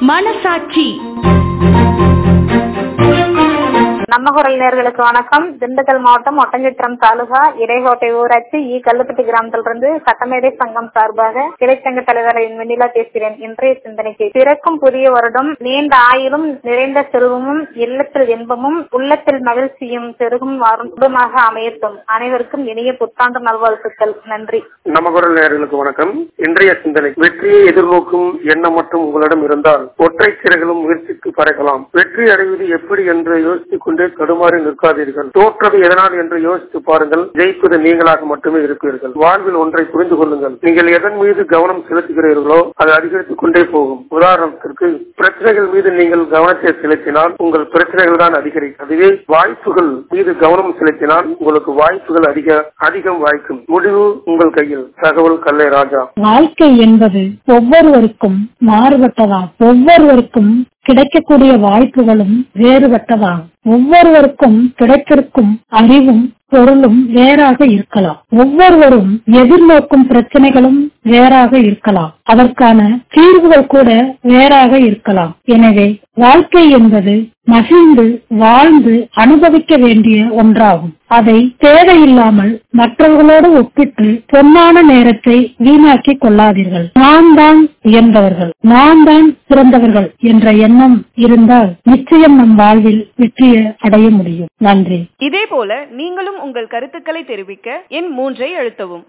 மனசாட்சி நம்ம குரல் நேர்களுக்கு வணக்கம் திண்டுக்கல் மாவட்டம் ஒட்டஞ்சித்திரம் தாலுகா இடைக்கோட்டை ஊராட்சி இ கல்லுப்பட்டி கிராமத்திலிருந்து சட்டமேதை சங்கம் சார்பாக கிளைச்சங்க தலைவர் வெண்ணிலா பேசுகிறேன் இன்றைய சிந்தனைக்கு பிறக்கும் புதிய வருடம் நீண்ட ஆயுளும் நிறைந்த செல்வமும் இல்லத்தில் இன்பமும் உள்ளத்தில் மகிழ்ச்சியும் பெருகும் வருடமாக அமையட்டும் அனைவருக்கும் இனிய புத்தாண்டு நல்வாழ்த்துக்கள் நன்றி நம்ம குரல் நேயர்களுக்கு வணக்கம் இன்றைய சிந்தனை வெற்றியை எதிர்நோக்கும் எண்ணம் மட்டும் உங்களிடம் இருந்தால் ஒற்றை சிறைகளும் முயற்சிக்கு பறக்கலாம் வெற்றி அடைவது எப்படி என்று யோசித்துக் கொண்டே தடுமாறி நிற்காதீர்கள் தோற்றது எதனால் என்று யோசித்து பாருங்கள் ஜெயிப்பது நீங்களாக மட்டுமே இருப்பீர்கள் வாழ்வில் ஒன்றை புரிந்து கொள்ளுங்கள் நீங்கள் எதன் மீது கவனம் செலுத்துகிறீர்களோ அது அதிகரித்துக் கொண்டே போகும் உதாரணத்திற்கு பிரச்சனைகள் மீது நீங்கள் கவனத்தை செலுத்தினால் உங்கள் பிரச்சனைகள் தான் அதிகரிக்கும் அதுவே வாய்ப்புகள் மீது கவனம் செலுத்தினால் உங்களுக்கு வாய்ப்புகள் அதிக அதிகம் வாய்க்கும் முடிவு உங்கள் கையில் தகவல் கல்லை ராஜா வாழ்க்கை என்பது ஒவ்வொருவருக்கும் மாறுபட்டதாகும் ஒவ்வொருவருக்கும் கிடைக்கக்கூடிய வாய்ப்புகளும் வேறுபட்டதாகும் ஒவ்வொருவருக்கும் கிடைத்திருக்கும் அறிவும் பொருளும் வேறாக இருக்கலாம் ஒவ்வொருவரும் எதிர்நோக்கும் பிரச்சனைகளும் வேறாக இருக்கலாம் அதற்கான தீர்வுகள் கூட வேறாக இருக்கலாம் எனவே வாழ்க்கை என்பது மகிழ்ந்து வாழ்ந்து அனுபவிக்க வேண்டிய ஒன்றாகும் அதை தேவையில்லாமல் மற்றவர்களோடு ஒப்பிட்டு பொன்னான நேரத்தை வீணாக்கி கொள்ளாதீர்கள் நான் தான் உயர்ந்தவர்கள் நான் தான் சிறந்தவர்கள் என்ற எண்ணம் இருந்தால் நிச்சயம் நம் வாழ்வில் வெற்றியை அடைய முடியும் நன்றி இதே போல நீங்களும் உங்கள் கருத்துக்களை தெரிவிக்க எண் மூன்றை அழுத்தவும்